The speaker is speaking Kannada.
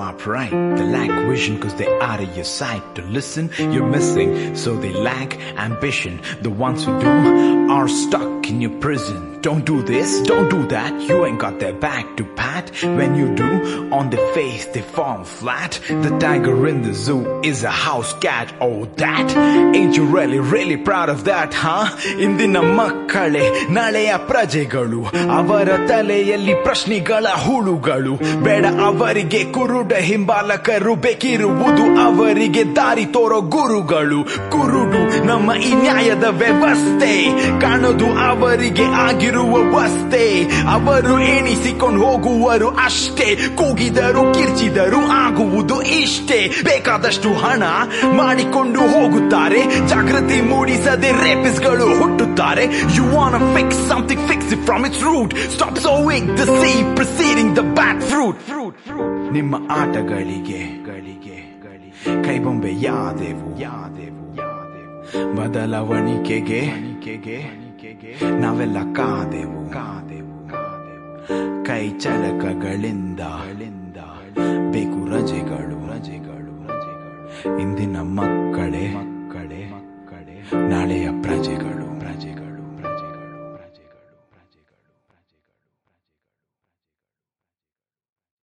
cooperate. They lack vision cause they out of your sight. To listen, you're missing, so they lack ambition. The ones who do are stuck in your prison. Don't do this, don't do that. You ain't got their back to pat. When you do, on their face they fall flat. The tiger in the zoo is a house cat. Oh, that ain't you really, really proud of that, huh? ಇಂದಿನ ಮಕ್ಕಳೇ ನಾಳೆಯ ಪ್ರಜೆಗಳು ಅವರ ತಲೆಯಲ್ಲಿ ಪ್ರಶ್ನೆಗಳ ಹುಳುಗಳು ಬೇಡ ಅವರಿಗೆ ಕುರುಡ ಹಿಂಬಾಲಕರು ಬೇಕಿರುವುದು ಅವರಿಗೆ ದಾರಿ ತೋರೋ ಗುರುಗಳು ಕುರುಡು ನಮ್ಮ ಈ ನ್ಯಾಯದ ವ್ಯವಸ್ಥೆ ಕಾಣೋದು ಅವರಿಗೆ ಆಗಿರುವ ವಸ್ತೆ ಅವರು ಎಣಿಸಿಕೊಂಡು ಹೋಗುವರು ಅಷ್ಟೇ ಕೂಗಿದರು ಕಿರ್ಚಿದರು ಆಗುವುದು ಇಷ್ಟೇ ಬೇಕಾದಷ್ಟು ಹಣ ಮಾಡಿಕೊಂಡು ಹೋಗುತ್ತಾರೆ ಜಾಗೃತಿ ಮೂಡಿಸದೆ ರೇಪಿಸ್ಗಳು ಹುಟ್ಟುತ್ತಾರೆ you want fix something fix it from its root stop sowing the seed preceding the bad fruit fruit ನಿಮ್ಮ ಆಟಗಳಿಗೆ ಗಳಿಗೆ ಕೈಬೊಂಬೆ ಯಾದೆವು ಯಾದೆವು ಯಾದೆವು ಬದಲಾವಣಿಕೆಗೆ ನಾವೆಲ್ಲ ಕಾದೆವು ಕಾದೆವು ಕಾದೆವು ಕೈ ಚಳಕಗಳಿಂದ ಬೇಕು ರಜೆಗಳು ರಜೆಗಳು ರಜೆಗಳು ಇಂದಿನ ಮಕ್ಕಳೇ ಮಕ್ಕಳೇ ಮಕ್ಕಳೇ ನಾಳೆಯ ಪ್ರಜೆಗಳು